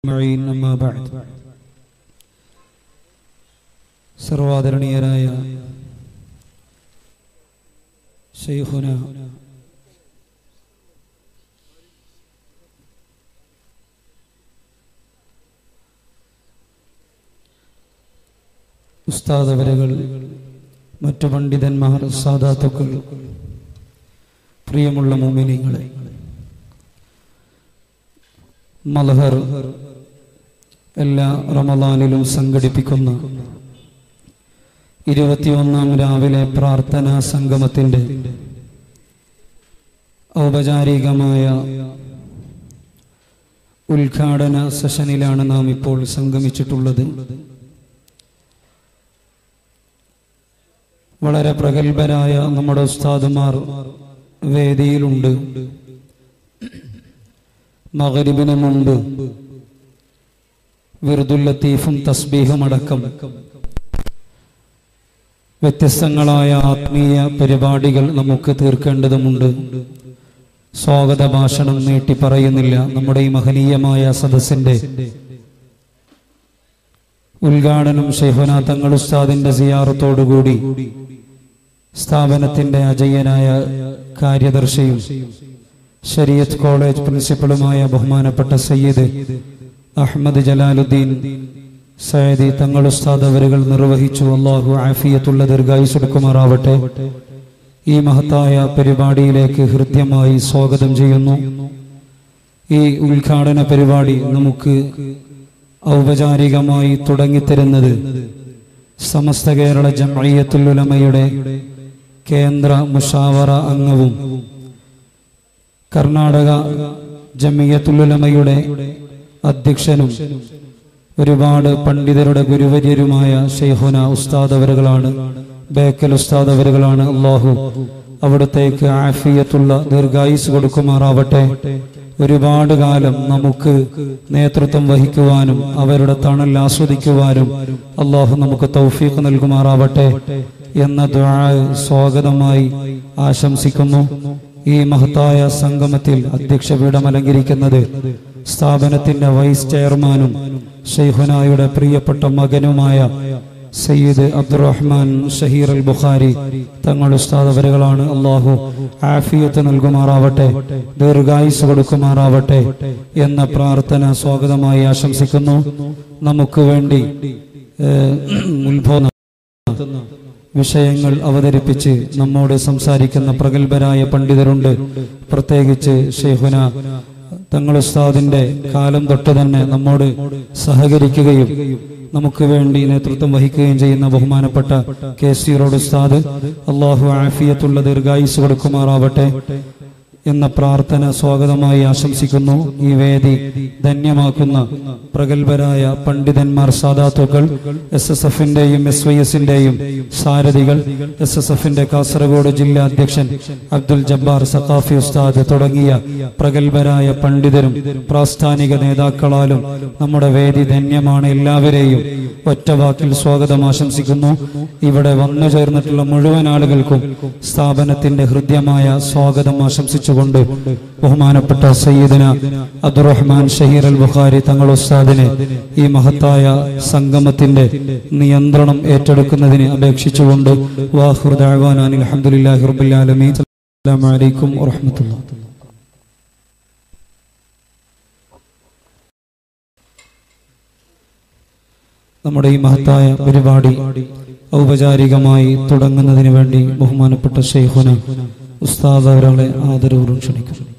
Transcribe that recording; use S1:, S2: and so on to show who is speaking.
S1: معين أما بعد സർവാദരണീയരായ ഷെയ്ഖുന ഉസ്താദവരകൾ മറ്റു പണ്ഡിതന്മാർ സാധാത്തുക്കൾ പ്രിയമുള്ള മോമിനിങ്ങളെ മലഹർ എല്ലാ റമദാനിലും സംഘടിപ്പിക്കുന്ന ഇരുപത്തിയൊന്നാം രാവിലെ പ്രാർത്ഥനാ സംഗമത്തിന്റെ ഔപചാരികമായ ഉദ്ഘാടന സെഷനിലാണ് നാം ഇപ്പോൾ സംഗമിച്ചിട്ടുള്ളത് വളരെ പ്രഗത്ഭരായ നമ്മുടെ ഉസ്താദുമാർ വേദിയിലുണ്ട് മകരിബിന് മുമ്പ് വിറുദുൽ ലത്തീഫും തസ്ബീഹും അടക്കം വ്യത്യസ്തങ്ങളായ ആത്മീയ പരിപാടികൾ നമുക്ക് തീർക്കേണ്ടതുമുണ്ട് സ്വാഗത ഭാഷണം നീട്ടി പറയുന്നില്ല നമ്മുടെ ഈ മഹനീയമായ സദസ്സിന്റെ ഉദ്ഘാടനം ഷെയ്ഖുന തങ്ങൾ ഉസ്താദിന്റെ സിയാറത്തോടുകൂടി സ്ഥാപനത്തിന്റെ അജയ്യനായ കാര്യദർശിയും ഷരിയത്ത് കോളേജ് പ്രിൻസിപ്പളുമായ ബഹുമാനപ്പെട്ട സയ്യിദ് അഹമ്മദ് ജലാലുദ്ദീൻ സയ്യിദി തങ്ങൾ ഉസ്താദ് അവരുകൾ നിർവഹിച്ചു അള്ളാഹു ആഫിയത്തുള്ള ദീർഘായുസെടുക്കുമാറാവട്ടെ ഈ മഹത്തായ പരിപാടിയിലേക്ക് ഹൃദ്യമായി സ്വാഗതം ചെയ്യുന്നു ഈ ഉദ്ഘാടന പരിപാടി നമുക്ക് ഔപചാരികമായി തുടങ്ങിത്തരുന്നത് സമസ്ത കേരള ജംഅയ്യത്തുൽ ഉലമയുടെ കേന്ദ്ര മുഷാവറ അംഗവും കർണാടക ജമിയത്തുൽ ഉലമയുടെ അധ്യക്ഷനും ഒരുപാട് പണ്ഡിതരുടെ ഗുരുവര്യരുമായ ഷെയ്ഹുന ഉസ്താദ് അവരുകളാണ് ബേക്കൽ ഉസ്താദ് അവരുകളാണ് അള്ളാഹു അവിടത്തേക്ക് ആഫിയത്തുള്ള ദീർഘായുസ് കൊടുക്കുമാറാവട്ടെ ഒരുപാട് കാലം നമുക്ക് നേതൃത്വം വഹിക്കുവാനും അവരുടെ തണൽ ആസ്വദിക്കുവാനും അള്ളാഹു നമുക്ക് തൗഫീഖ് നൽകുമാറാവട്ടെ എന്ന ദ്വാ സ്വാഗതമായി ആശംസിക്കുന്നു ഈ മഹത്തായ സംഗമത്തിൽ അധ്യക്ഷപീഠം അലങ്കരിക്കുന്നത് സ്ഥാപനത്തിന്റെ വൈസ് ചെയർമാനും ഷെയ്ഖുനായുടെ പ്രിയപ്പെട്ട മകനുമായ സയ്യിദ് അബ്ദുറഹ്മാൻ ഷഹീർ അൽ ബുഖാരി തങ്ങൾ ഉസ്താദ് അവരുകളാണ് അള്ളാഹു ആഫിയത്ത് നൽകുമാറാവട്ടെ ദീർഘായുസ് കൊടുക്കുമാറാവട്ടെ എന്ന പ്രാർത്ഥന സ്വാഗതമായി ആശംസിക്കുന്നു നമുക്ക് വേണ്ടി ഉത്ഭവം വിഷയങ്ങൾ അവതരിപ്പിച്ച് നമ്മോട് സംസാരിക്കുന്ന പ്രഗത്ഭരായ പണ്ഡിതരുണ്ട് പ്രത്യേകിച്ച് ഷെയ്ഖുന തങ്ങൾ ഉസ്താദിന്റെ കാലം തൊട്ട് തന്നെ നമ്മോട് സഹകരിക്കുകയും നമുക്ക് വേണ്ടി നേതൃത്വം വഹിക്കുകയും ചെയ്യുന്ന ബഹുമാനപ്പെട്ട കെ സി റോഡ് ഉസ്താദ് അള്ളാഹു ആഫിയത്തുള്ള ദീർഘായുസ് കൊടുക്കുമാറാവട്ടെ എന്ന പ്രാർത്ഥന സ്വാഗതമായി ആശംസിക്കുന്നു ഈ വേദി ധന്യമാക്കുന്ന പ്രഗത്ഭരായ പണ്ഡിതന്മാർ സാധാത്തുക്കൾ എസ് എസ് എഫിന്റെയും എസ് വൈ എസിന്റെയും സാരഥികൾ എസ് എസ് എഫിന്റെ കാസർഗോഡ് ജില്ലാ അധ്യക്ഷൻ അബ്ദുൽ ജബ്ബാർ സഖാഫി ഉസ്താദ് തുടങ്ങിയ പ്രഗത്ഭരായ പണ്ഡിതരും പ്രാസ്ഥാനിക നേതാക്കളാലും നമ്മുടെ വേദി ധന്യമാണ് എല്ലാവരെയും ഒറ്റ വാക്കിൽ സ്വാഗതം ആശംസിക്കുന്നു ഇവിടെ വന്നു ചേർന്നിട്ടുള്ള മുഴുവൻ ആളുകൾക്കും സ്ഥാപനത്തിന്റെ ഹൃദ്യമായ സ്വാഗതം ആശംസിച്ചുകൊണ്ട് ബഹുമാനപ്പെട്ട സയ്യിദന അബ്ദുറഹ്മാൻ ഷഹീർ അൽ ബുഖാരി തങ്ങൾ ഉസ്താദിനെ ഈ മഹത്തായ സംഗമത്തിന്റെ നിയന്ത്രണം ഏറ്റെടുക്കുന്നതിന് അപേക്ഷിച്ചുകൊണ്ട് വാഹുർദാൻ അലഹമുല്ലാഹി റബുല്ലാലമീ അസ്സലാമു അലൈക്കും വറഹ്മത്തുള്ളാഹി നമ്മുടെ ഈ മഹത്തായ പരിപാടി ഔപചാരികമായി തുടങ്ങുന്നതിന് വേണ്ടി ബഹുമാനപ്പെട്ട ഷെയ്ഖുന ഉസ്താദ് അവരെ ആദരവോടും ക്ഷണിക്കുന്നു